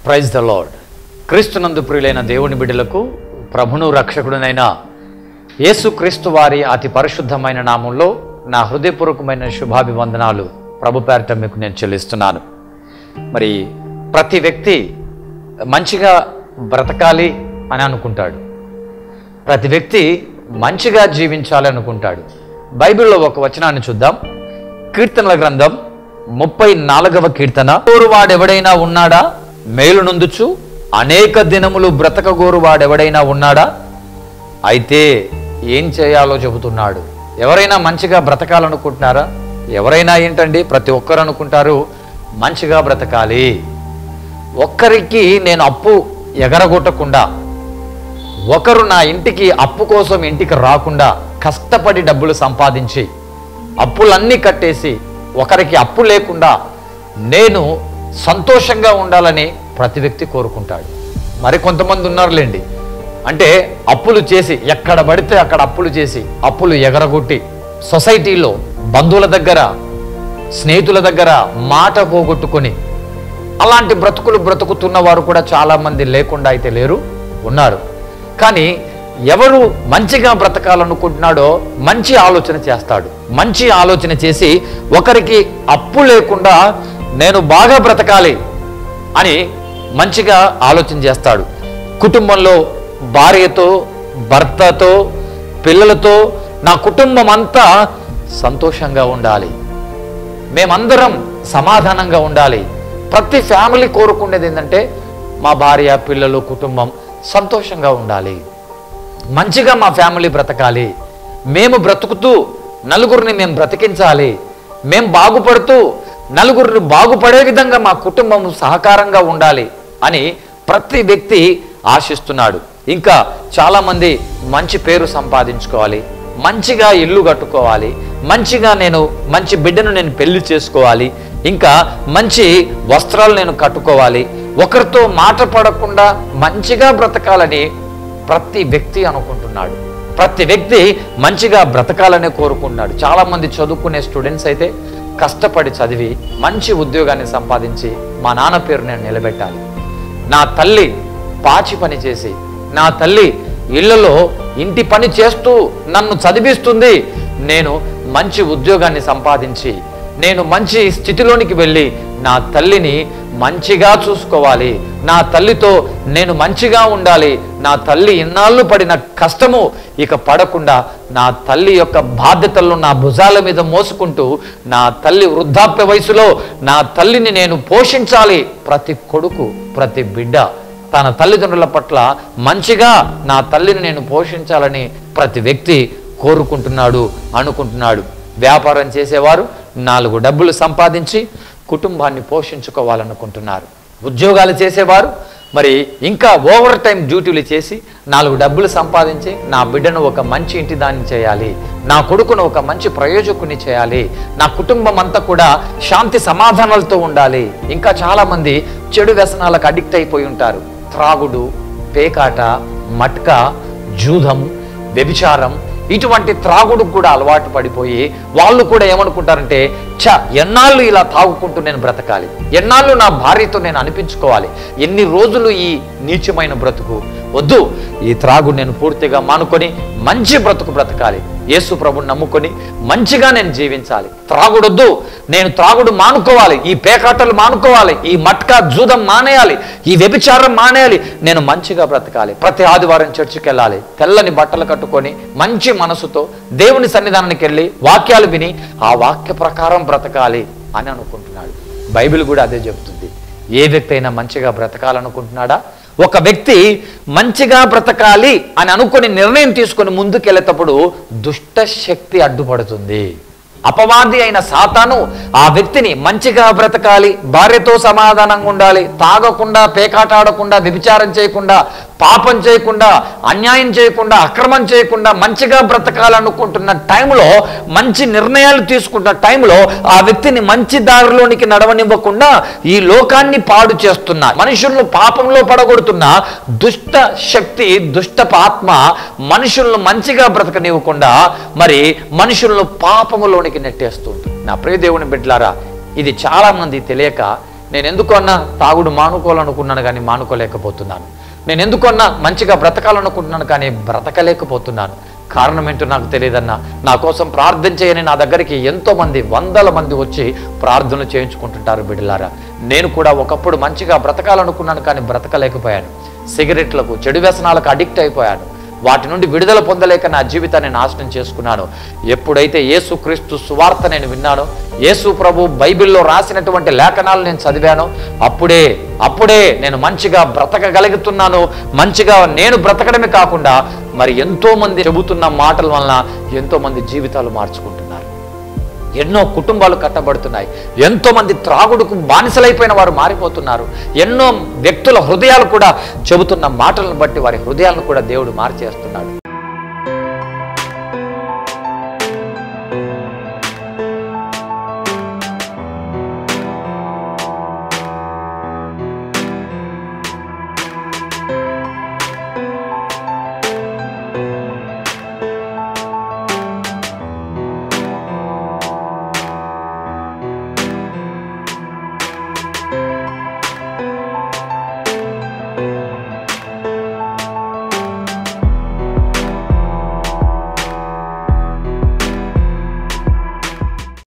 praise the lord క్రీస్తునందు ప్రియులైన దేవుని బిడ్డలకు ప్రభును రక్షకుడునైన యేసుక్రీస్తు వారి అతి పరిశుద్ధమైన నామంలో నా హృదయపూర్వకమైన శుభాభివందనాలు ప్రభు పేరట మీకు నేను చెల్లిస్తున్నాను మరి ప్రతి వ్యక్తి మంచిగా బ్రతకాలి అని అనుకుంటాడు ప్రతి వ్యక్తి మంచిగా జీవించాలి అనుకుంటాడు బైబిల్లో ఒక వచనాన్ని చూద్దాం కీర్తనల గ్రంథం ముప్పై నాలుగవ కీర్తన వాడెవడైనా ఉన్నాడా మేలు నొందుచు అనేక దినములు బ్రతకగోరు వాడెవడైనా ఉన్నాడా అయితే ఏం చేయాలో చెబుతున్నాడు ఎవరైనా మంచిగా బ్రతకాలనుకుంటున్నారా ఎవరైనా ఏంటండి ప్రతి ఒక్కరు అనుకుంటారు మంచిగా బ్రతకాలి ఒక్కరికి నేను అప్పు ఎగరగొట్టకుండా ఒకరు నా ఇంటికి అప్పు కోసం ఇంటికి రాకుండా కష్టపడి డబ్బులు సంపాదించి అప్పులన్నీ కట్టేసి ఒకరికి అప్పు లేకుండా నేను సంతోషంగా ఉండాలని ప్రతి వ్యక్తి కోరుకుంటాడు మరి కొంతమంది ఉన్నారులేండి అంటే అప్పులు చేసి ఎక్కడ పడితే అక్కడ అప్పులు చేసి అప్పులు ఎగరగొట్టి సొసైటీలో బంధువుల దగ్గర స్నేహితుల దగ్గర మాట పోగొట్టుకొని అలాంటి బ్రతుకులు బ్రతుకుతున్న వారు కూడా చాలా మంది లేకుండా అయితే లేరు ఉన్నారు కానీ ఎవరు మంచిగా బ్రతకాలనుకుంటున్నాడో మంచి ఆలోచన చేస్తాడు మంచి ఆలోచన చేసి ఒకరికి అప్పు లేకుండా నేను బాగా బ్రతకాలి అని మంచిగా ఆలోచన చేస్తాడు కుటుంబంలో భార్యతో భర్తతో పిల్లలతో నా కుటుంబం అంతా సంతోషంగా ఉండాలి మేమందరం సమాధానంగా ఉండాలి ప్రతి ఫ్యామిలీ కోరుకునేది ఏంటంటే మా భార్య పిల్లలు కుటుంబం సంతోషంగా ఉండాలి మంచిగా మా ఫ్యామిలీ బ్రతకాలి మేము బ్రతుకుతూ నలుగురిని మేము బ్రతికించాలి మేము బాగుపడుతూ నలుగురిని బాగుపడే విధంగా మా కుటుంబం సహకారంగా ఉండాలి అని ప్రతి వ్యక్తి ఆశిస్తున్నాడు ఇంకా చాలామంది మంచి పేరు సంపాదించుకోవాలి మంచిగా ఇల్లు కట్టుకోవాలి మంచిగా నేను మంచి బిడ్డను నేను పెళ్లి చేసుకోవాలి ఇంకా మంచి వస్త్రాలు నేను కట్టుకోవాలి ఒకరితో మాట పడకుండా మంచిగా బ్రతకాలని ప్రతి వ్యక్తి అనుకుంటున్నాడు ప్రతి వ్యక్తి మంచిగా బ్రతకాలనే కోరుకుంటున్నాడు చాలా మంది చదువుకునే స్టూడెంట్స్ అయితే కష్టపడి చదివి మంచి ఉద్యోగాన్ని సంపాదించి మా నాన్న పేరు నేను నిలబెట్టాలి నా తల్లి పాచి పని చేసి నా తల్లి ఇళ్లలో ఇంటి పని చేస్తూ నన్ను చదివిస్తుంది నేను మంచి ఉద్యోగాన్ని సంపాదించి నేను మంచి స్థితిలోనికి వెళ్ళి నా తల్లిని మంచిగా చూసుకోవాలి నా తల్లితో నేను మంచిగా ఉండాలి నా తల్లి ఇన్నాళ్ళు పడిన కష్టము ఇక పడకుండా నా తల్లి యొక్క బాధ్యతలను నా భుజాల మీద మోసుకుంటూ నా తల్లి వృద్ధాప్య వయసులో నా తల్లిని నేను పోషించాలి ప్రతి కొడుకు ప్రతి బిడ్డ తన తల్లిదండ్రుల పట్ల మంచిగా నా తల్లిని నేను పోషించాలని ప్రతి వ్యక్తి కోరుకుంటున్నాడు అనుకుంటున్నాడు వ్యాపారం చేసేవారు నాలుగు డబ్బులు సంపాదించి కుటుంబాన్ని పోషించుకోవాలనుకుంటున్నారు ఉద్యోగాలు చేసేవారు మరి ఇంకా ఓవర్ టైం డ్యూటీలు చేసి నాలుగు డబ్బులు సంపాదించి నా బిడ్డను ఒక మంచి ఇంటి దాన్ని చేయాలి నా కొడుకును ఒక మంచి ప్రయోజకుని చేయాలి నా కుటుంబం అంతా కూడా శాంతి సమాధానాలతో ఉండాలి ఇంకా చాలామంది చెడు వ్యసనాలకు అడిక్ట్ అయిపోయి ఉంటారు త్రాగుడు పేకాట మట్క జూదం వ్యభిచారం ఇటువంటి త్రాగుడు కూడా అలవాటు పడిపోయి వాళ్ళు కూడా ఏమనుకుంటారంటే చ ఎన్నాళ్ళు ఇలా తాగుకుంటూ నేను బ్రతకాలి ఎన్నాళ్ళు నా భార్యతో నేను అనిపించుకోవాలి ఎన్ని రోజులు ఈ నీచమైన బ్రతుకు వద్దు ఈ త్రాగుడు నేను పూర్తిగా మానుకొని మంచి బ్రతుకు బ్రతకాలి యేసు ప్రభుని నమ్ముకొని మంచిగా నేను జీవించాలి త్రాగుడొద్దు నేను త్రాగుడు మానుకోవాలి ఈ పేకాటలు మానుకోవాలి ఈ మట్కా జూదం మానేయాలి ఈ వ్యభిచారం మానేయాలి నేను మంచిగా బ్రతకాలి ప్రతి ఆదివారం చర్చికి వెళ్ళాలి తెల్లని బట్టలు కట్టుకొని మంచి మనసుతో దేవుని సన్నిధానానికి వెళ్ళి వాక్యాలు విని ఆ వాక్య ప్రకారం బ్రతకాలి అని అనుకుంటున్నాడు బైబిల్ కూడా అదే చెబుతుంది ఏ వ్యక్తి అయినా మంచిగా బ్రతకాలనుకుంటున్నాడా ఒక వ్యక్తి మంచిగా బ్రతకాలి అని అనుకుని నిర్ణయం తీసుకొని ముందుకెళ్ళేటప్పుడు దుష్ట శక్తి అడ్డుపడుతుంది అపవాది అయిన సాతాను ఆ వ్యక్తిని మంచిగా బ్రతకాలి భార్యతో సమాధానంగా ఉండాలి తాగకుండా పేకాట ఆడకుండా వ్యభిచారం చేయకుండా పాపం చేయకుండా అన్యాయం చేయకుండా అక్రమం చేయకుండా మంచిగా బ్రతకాలనుకుంటున్న టైంలో మంచి నిర్ణయాలు తీసుకుంటున్న టైంలో ఆ వ్యక్తిని మంచి దారిలోనికి నడవనివ్వకుండా ఈ లోకాన్ని పాడు చేస్తున్న మనుషులను పాపంలో పడగొడుతున్న దుష్ట శక్తి దుష్టపు ఆత్మ మనుషులను మంచిగా బ్రతకనివ్వకుండా మరి మనుషులను పాపములోనికి నెట్టేస్తుంది నా ప్రియ దేవుని బిడ్డలారా ఇది చాలా మంది తెలియక నేను ఎందుకు అన్నా తాగుడు మానుకోవాలనుకున్నాను కానీ మానుకోలేకపోతున్నాను నేను ఎందుకు అన్నా మంచిగా బ్రతకాలనుకుంటున్నాను కానీ బ్రతకలేకపోతున్నాను కారణం ఏంటో నాకు తెలియదన్నా నా కోసం ప్రార్థన చేయని నా దగ్గరికి ఎంతో మంది వందల మంది వచ్చి ప్రార్థనలు చేయించుకుంటుంటారు బిడ్డలారా నేను కూడా ఒకప్పుడు మంచిగా బ్రతకాలనుకున్నాను కానీ బ్రతకలేకపోయాను సిగరెట్లకు చెడు వ్యసనాలకు అడిక్ట్ అయిపోయాను వాటి నుండి విడుదల పొందలేక నా జీవితాన్ని నాశనం చేసుకున్నాను ఎప్పుడైతే యేసు క్రీస్తు సువార్త నేను విన్నానో యేసు ప్రభు బైబిల్లో రాసినటువంటి లేఖనాలు నేను చదివానో అప్పుడే అప్పుడే నేను మంచిగా బ్రతకగలుగుతున్నాను మంచిగా నేను బ్రతకడమే కాకుండా మరి ఎంతో మంది చెబుతున్న మాటల వలన ఎంతో మంది జీవితాలు మార్చుకుంటున్నారు ఎన్నో కుటుంబాలు కట్టబడుతున్నాయి ఎంతో మంది త్రాగుడుకు బానిసలైపోయిన వారు మారిపోతున్నారు ఎన్నో వ్యక్తుల హృదయాలు కూడా చెబుతున్న మాటలను బట్టి వారి హృదయాలను కూడా దేవుడు మార్చేస్తున్నాడు